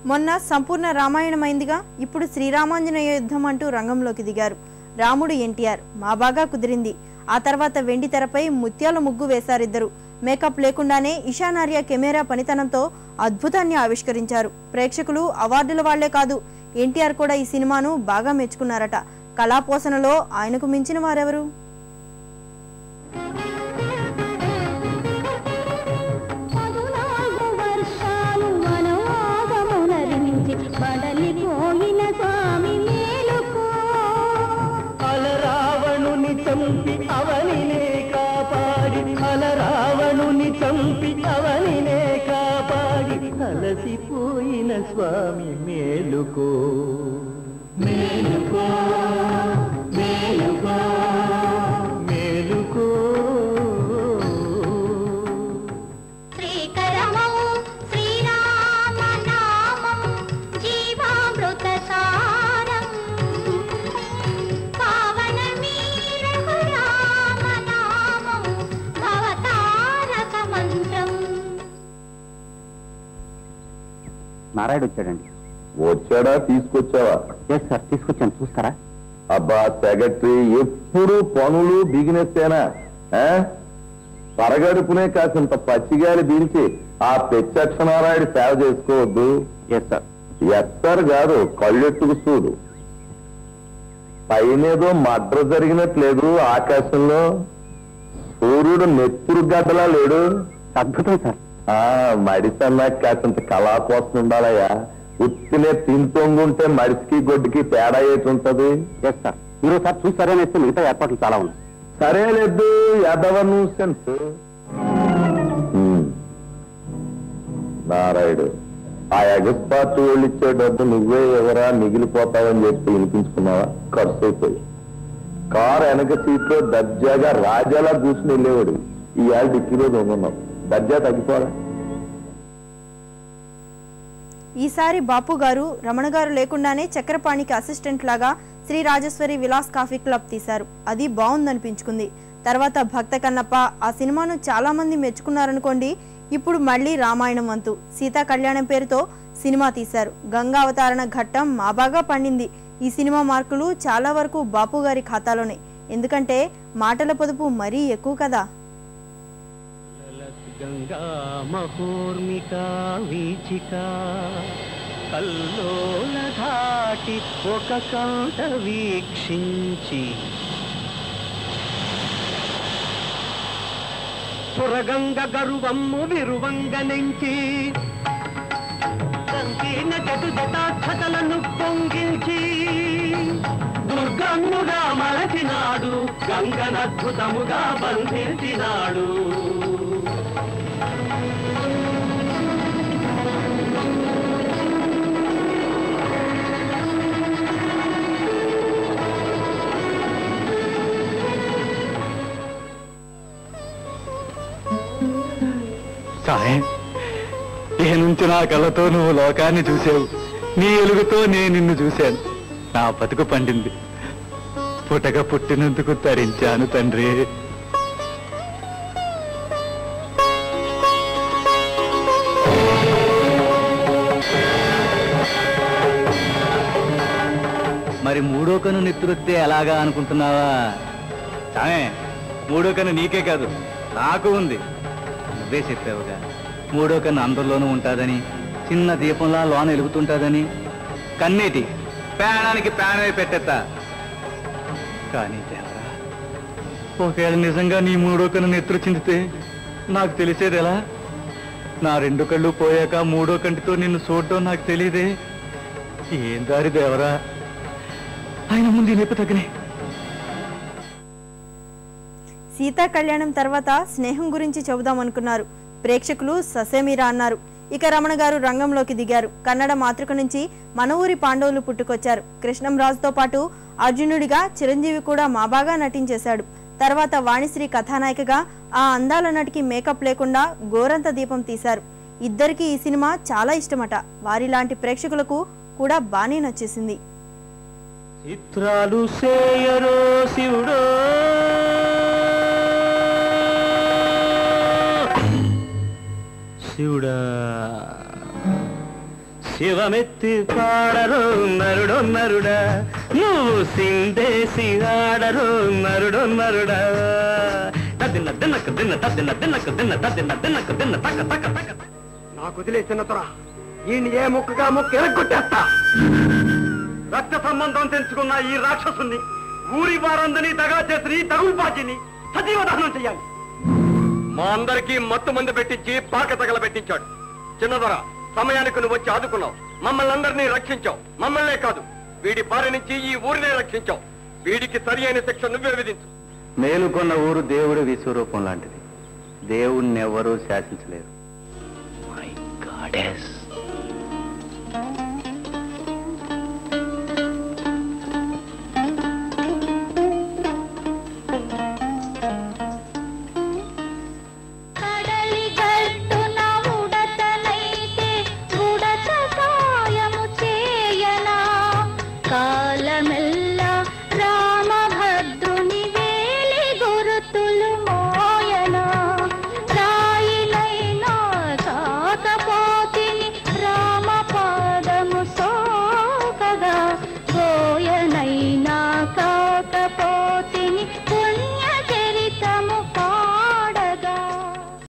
మొన్న సంపూర్ణ రామాయణమైందిగా ఇప్పుడు శ్రీరామాంజనేయ యుద్ధం అంటూ రంగంలోకి దిగారు రాముడు ఎన్టీఆర్ మా బాగా కుదిరింది ఆ తర్వాత వెండి తెరపై ముత్యాల ముగ్గు వేశారిద్దరు మేకప్ లేకుండానే ఇషానార్య కెమెరా పనితనంతో అద్భుతాన్ని ఆవిష్కరించారు ప్రేక్షకులు అవార్డుల వాళ్లే కాదు ఎన్టీఆర్ కూడా ఈ సినిమాను బాగా మెచ్చుకున్నారట కళాపోసనలో ఆయనకు మించిన వారెవరు పదునాలుగు వర్షాలు వనవాసమునరించి బడలిపోయిన స్వామి మేలుకో అలరావణుని చంపి అవనినే కాపాడి అలరావణుని చంపి అవనినే కాపాడి అలసిపోయిన స్వామి మేలుకో మేలుకో మేలుకో మేలుకో శ్రీకరమౌ శ్రీరామనామం జీవామృత సారం పావనమీ రఘురామనామం భవతారక మంత్రం నారాయణ వచ్చాడండి వచ్చాడా తీసుకొచ్చావా ఎస్ సార్ తీసుకొచ్చాను చూస్తారా అబ్బా సెక్రటరీ ఎప్పుడు పనులు బిగినెస్ ఏనా ఆ? పరగడుపునే కాసింత పచ్చిగాలి పీల్చి ఆ ప్రత్యక్షనారాయణ సేవ చేసుకోవద్దు ఎస్ సార్ ఎత్తరు కాదు కళ్ళెట్టుకు చూడు పైనేదో మడ్ర జరిగినట్లేదు ఆకాశంలో సూర్యుడు నెత్తురు గడ్డలా లేడు అద్భుతం సార్ ఆ మడిసన్నా కాసింత కళా కోసం ఉండాలయ్యా ఉత్తినే తింతొంగుంటే మడిసికి గొడ్డుకి తేడా ఏటి ఉంటది ఎస్ సార్ మీరు సార్ చూస్తారని ఇస్తే మిగతా ఏర్పాట్లు చాలా ఉన్నాయి సరే లేదు ఎదవ న్యూసెన్స్ నారాయుడు ఆ ఎగస్పార్ట్ వాళ్ళు ఇచ్చే డబ్బు నువ్వే ఎవరా మిగిలిపోతావని చెప్పి వినిపించుకున్నావా ఖర్చు అయిపోయి కారు వెనక సీట్లో దర్జాగా రాజాలా కూర్చుని వెళ్ళేవాడు ఈ ఏళ్ళ డిక్కీలో ఉన్నావు దర్జా తగ్గిపోరా ఈసారి బాపు గారు రమణ గారు లేకుండానే చక్రపాణికి అసిస్టెంట్ లాగా శ్రీ రాజేశ్వరి విలాస్ కాఫీ క్లబ్ తీశారు అది బాగుందనిపించుకుంది తర్వాత భక్త కన్నప్ప ఆ సినిమాను చాలా మంది మెచ్చుకున్నారనుకోండి ఇప్పుడు మళ్ళీ రామాయణం వంతు సీతా కళ్యాణం పేరుతో సినిమా తీశారు గంగా అవతారణ ఘట్టం మా బాగా పండింది ఈ సినిమా మార్కులు చాలా వరకు బాపు గారి ఖాతాలోనే ఎందుకంటే మాటల పొదుపు మరీ ఎక్కువ కదా గంగా మహోర్మిక వీచిక కల్లోల ధాటి ఒక కంట వీక్షించి సురగంగ గరువమ్ము విరువంగ నుంచి సంకీర్ణ జటు జటాక్షతలను పొంగిల్చి దుర్గమ్ముగా మలచినాడు గంగనద్భుతముగా బంధించినాడు సాయం ఇక నుంచి నా కళ్ళతో నువ్వు లోకాన్ని చూసావు నీ ఎలుగుతో నేను నిన్ను చూశాను నా బతుకు పండింది పుటక పుట్టినందుకు తరించాను తండ్రి మరి మూడో కను నెత్తురొత్తే ఎలాగా అనుకుంటున్నావా సామే మూడో కన్ను నీకే కాదు నాకు ఉంది నువ్వే చెప్పావుగా మూడో కన్ను అందరిలోనూ ఉంటాదని చిన్న దీపంలా లోన వెలుగుతుంటాదని కన్నీటి ప్రాణానికి ప్రాణమే పెట్టేత్తా కానీ దేవరా ఒకవేళ నిజంగా నీ మూడో కన్ను నెత్తురు చిందితే నాకు తెలిసేది ఎలా నా రెండు కళ్ళు పోయాక మూడో కంటితో నిన్ను చూడటం నాకు తెలియదే ఏం దారి దేవరా ఆయన ముందు ఈ నొప్పి తగ్గనే సీతా కళ్యాణం తర్వాత స్నేహం గురించి చెబుదాం అనుకున్నారు ప్రేక్షకులు ససేమిరా అన్నారు ఇక రమణ గారు రంగంలోకి దిగారు కన్నడ మాతృక నుంచి మన ఊరి పాండవులు పుట్టుకొచ్చారు కృష్ణంరాజుతో పాటు అర్జునుడిగా చిరంజీవి కూడా మా బాగా నటించేశాడు తర్వాత వాణిశ్రీ కథానాయికగా ఆ అందాల నటికి మేకప్ లేకుండా గోరంత దీపం తీశారు ఇద్దరికి ఈ సినిమా చాలా ఇష్టమట వారిలాంటి ప్రేక్షకులకు కూడా బానే నచ్చేసింది చిత్రాలు సేయరో శివుడో శివుడా శివమెత్తి పాడరు నరుడో నరుడా నువ్వు సిందేసి ఆడరు నరుడో నరుడా తదిన్న దిన్నకు దిన్న తదిన్న దిన్నకు దిన్న తదిన్న దిన్నకు దిన్న తక్క తక్క తక్క నాకు వదిలేసిన త్వర ఈయన ఏ ముక్కగా ముక్క ఎరగొట్టేస్తా రక్త సంబంధం తెంచుకున్న ఈ రాక్షసుని ఊరి వారందరినీ దగా చేసి తగులు పాచిని సజీవ దహనం చెయ్యాలి మా అందరికీ మత్తు మందు పెట్టించి పాక తగల పెట్టించాడు చిన్నదొర సమయానికి నువ్వు వచ్చి ఆదుకున్నావు మమ్మల్ని అందరినీ రక్షించావు మమ్మల్నే కాదు వీడి బారి నుంచి ఈ ఊరినే రక్షించావు వీడికి సరి అయిన శిక్ష నువ్వే విధించు మేలుకొన్న ఊరు దేవుడి విశ్వరూపం లాంటిది దేవుణ్ణి ఎవరూ శాసించలేరు మై గాడెస్